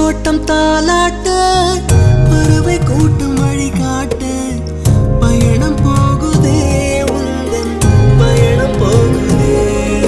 தோட்டம் தாலாட்ட பறவை கூட்டம் வழிகாட்ட பயணம் போகுதே உந்தன் பயணம் போகுதே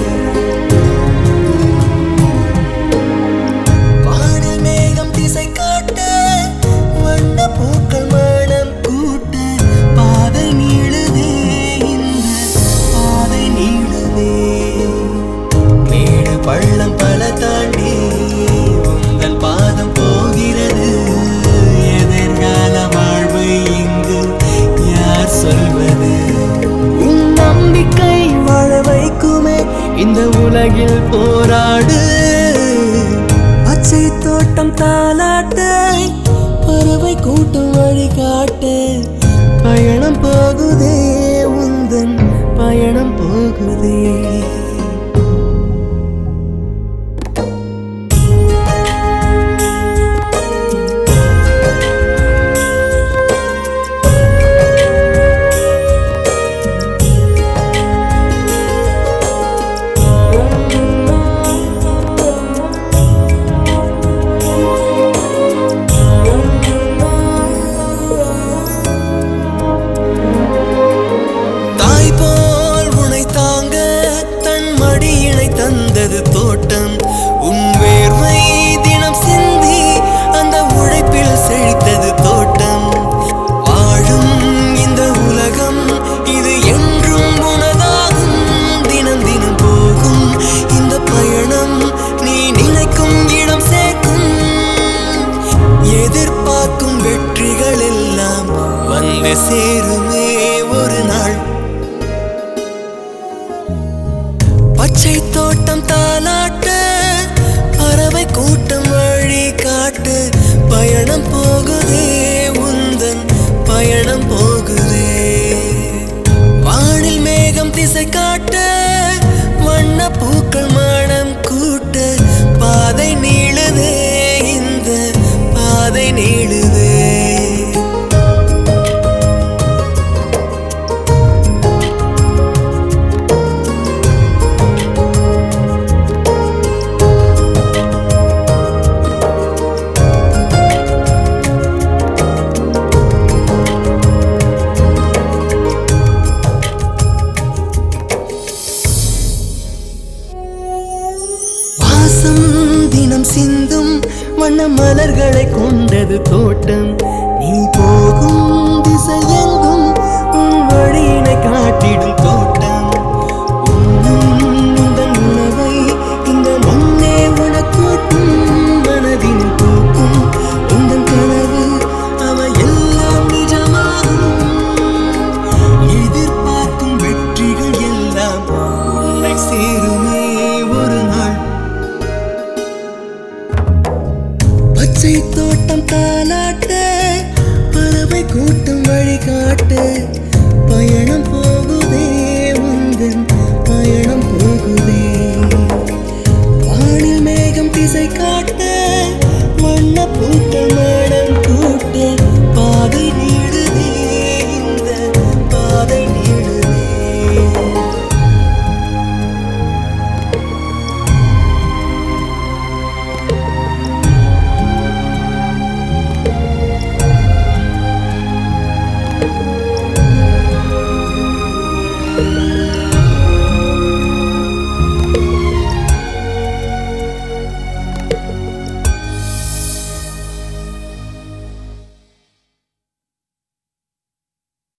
வானில் மேகம் திசை காட்ட வண்ண பூக்கள் மனம் கூட்ட பாதை நீளுதே இந்த பாதை நீளுதே மேடு பள்ளம் பல தாண்டி உங்கள் பாதம் போகிறது எதிர்கால வாழ்வை இங்கு யார் சொல்வது உன் நம்பிக்கை வாழ வைக்குமே இந்த உலகில் போராடு பச்சை தோட்டம் தாலாட்ட பறவை கூட்டம் வழிகாட்ட பயணம் போகுதே உந்தன் பயணம் போகுதே தாய் போல் உனை தாங்க தன் மடியினை தந்தது தோட்டம் உன் வேர்வை தினம் சிந்தி அந்த உழைப்பில் செழித்தது தோட்டம் வாழும் இந்த உலகம் இது என்றும் உனதாகும் தினம் தினம் போகும் இந்த பயணம் நீ நினைக்கும் இடம் சேர்க்கும் எதிர்பார்க்கும் வெற்றிகள் எல்லாம் வந்து சேருமே ஒரு நாள் பச்சை தோட்டம் தாலாட்ட பறவை கூட்டம் வழி காட்டு பயணம் போகுதே உந்தன் பயணம் போகுதே வானில் மேகம் திசை காட்ட வண்ண பூக்கள் மனம் கூட்ட பாதை நீளுதே இந்த பாதை நீளுதே வாசம் தினம் சிந்தும் வண்ண மலர்களை கொண்டது தோட்டம் நீ போகும் திசையெங்கும்